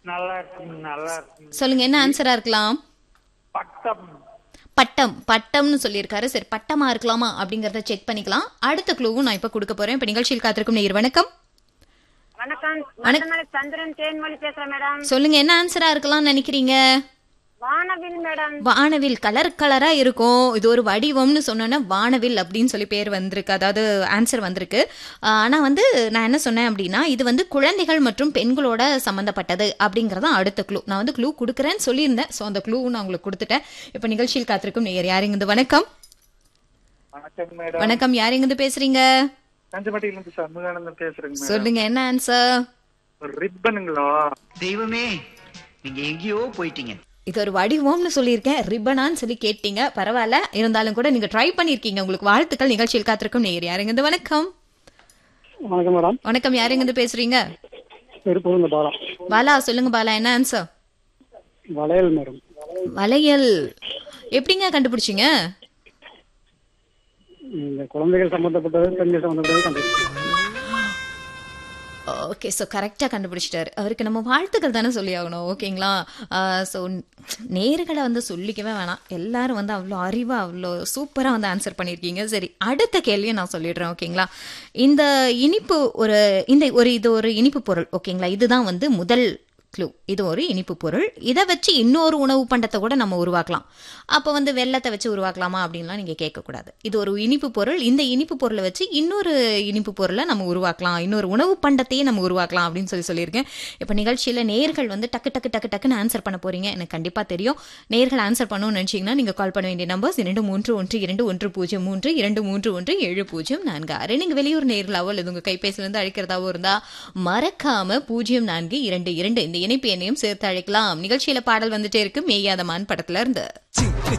நல்லா இருக்குங்க நல்லா இருக்குங்க சொல்லுங்க என்ன ஆன்சரா இருக்கலாம் பட்டம் பட்டம் பட்டம்னு சொல்லியிருக்காரு சரி பட்டமா இருக்கலாமா அப்படிங்கறத செக் பண்ணிக்கலாம் அடுத்த க்ளூவும் நான் இப்ப கொடுக்க போறேன் இப்ப நிகழ்ச்சியில் காத்திருக்கும் நேயர் வணக்கம் வணக்கம் மண்டமலை சந்திரன் தேன்மொழி பேசுறேன் மேடம் சொல்லுங்க என்ன ஆன்சரா இருக்கலாம்னு நினைக்கிறீங்க வானவில் மேடம் வானவில் கலர் கலரா இருக்கும் இது ஒரு வடிவம்னு சொன்னோன்னா வானவில் அப்படின்னு சொல்லி பேர் வந்திருக்கு அதாவது ஆன்சர் வந்திருக்கு ஆஹ் ஆனா வந்து நான் என்ன சொன்னேன் அப்படின்னா இது வந்து குழந்தைகள் மற்றும் பெண்களோட சம்பந்தப்பட்டது அப்படிங்கறதான் அடுத்த க்ளூ நான் வந்து க்ளூ கொடுக்குறேன்னு சொல்லியிருந்தேன் ஸோ அந்த க்ளூ நான் உங்களுக்கு கொடுத்துட்டேன் இப்போ நிகழ்ச்சியில் காத்திருக்கும் நேயர் யாருங்க வணக்கம் வணக்கம் மேடம் வணக்கம் யாருங்க பேசுறீங்க கஞ்சமட்டியில இருந்து சண்முகானந்தம் பேசுறேங்க மேடம் சொல்லுங்க என்ன ஆன்சர் ஒரு ரிப்பனுங்களா தெய்வமே நீங்க எங்கேயோ போயிட்டீங்க இது ஒரு வடிவம்னு சொல்லியிருக்கேன் ரிப்பனான்னு சொல்லி கேட்டீங்க பரவாயில்ல இருந்தாலும் கூட நீங்க ட்ரை பண்ணிருக்கீங்க உங்களுக்கு வாழ்த்துக்கள் நிகழ்ச்சியில் காத்திருக்கும் நேயர் யாருங்க வணக்கம் வணக்கம் மேடம் வணக்கம் யாருங்க பேசுறீங்க திருப்பூர் இந்த பாலம் பாலா சொல்லுங்க பாலா என்ன ஆன்சர் வளையல் மேடம் வளையல் எப்படிங்க கண்டுபிடிச்சீங்க இந்த குழந்தைகள் சம்பந்தப்பட்டது பெண்கள் சம்பந்தப்பட்டது கண்டுபிடிச்சேன் ஓகே ஸோ கரெக்டாக கண்டுபிடிச்சிட்டாரு அவருக்கு நம்ம வாழ்த்துக்கள் தானே சொல்லி ஆகணும் ஓகேங்களா ஸோ நேர்களை வந்து சொல்லிக்கவே வேணாம் எல்லாரும் வந்து அவ்வளோ அறிவாக அவ்வளோ சூப்பராக வந்து ஆன்சர் பண்ணியிருக்கீங்க சரி அடுத்த கேள்வியை நான் சொல்லிடுறேன் ஓகேங்களா இந்த இனிப்பு ஒரு இந்த ஒரு இது ஒரு இனிப்பு பொருள் ஓகேங்களா இதுதான் வந்து முதல் க்ளூ இது ஒரு இனிப்பு பொருள் இதை வச்சு இன்னொரு உணவு பண்டத்தை கூட நம்ம உருவாக்கலாம் அப்போ வந்து வெள்ளத்தை வச்சு உருவாக்கலாமா அப்படின்லாம் நீங்கள் கேட்கக்கூடாது இது ஒரு இனிப்பு பொருள் இந்த இனிப்பு பொருளை வச்சு இன்னொரு இனிப்பு பொருளை நம்ம உருவாக்கலாம் இன்னொரு உணவு பண்டத்தையே நம்ம உருவாக்கலாம் அப்படின்னு சொல்லி சொல்லியிருக்கேன் இப்போ நிகழ்ச்சியில் நேர்கள் வந்து டக்கு டக்கு டக்கு டக்குன்னு ஆன்சர் பண்ண போறீங்க எனக்கு கண்டிப்பாக தெரியும் நேர்கள் ஆன்சர் பண்ணணும்னு நினச்சிங்கன்னா நீங்கள் கால் பண்ண வேண்டிய நம்பர்ஸ் இரண்டு மூன்று ஒன்று இரண்டு ஒன்று பூஜ்ஜியம் மூன்று இரண்டு மூன்று ஒன்று ஏழு பூஜ்ஜியம் நான்கு ஆறு நீங்கள் வெளியூர் நேர்களாவோ அல்லது உங்கள் கைபேசியிலேருந்து அழைக்கிறதாவோ இருந்தால் மறக்காம பூஜ்ஜியம் நான்கு இரண்டு இரண்டு இந்த இணைப்பு எண்ணையும் சேர்த்து அழைக்கலாம் நிகழ்ச்சியில பாடல் வந்துட்டே இருக்கு மேயாதமான் படத்துல இருந்து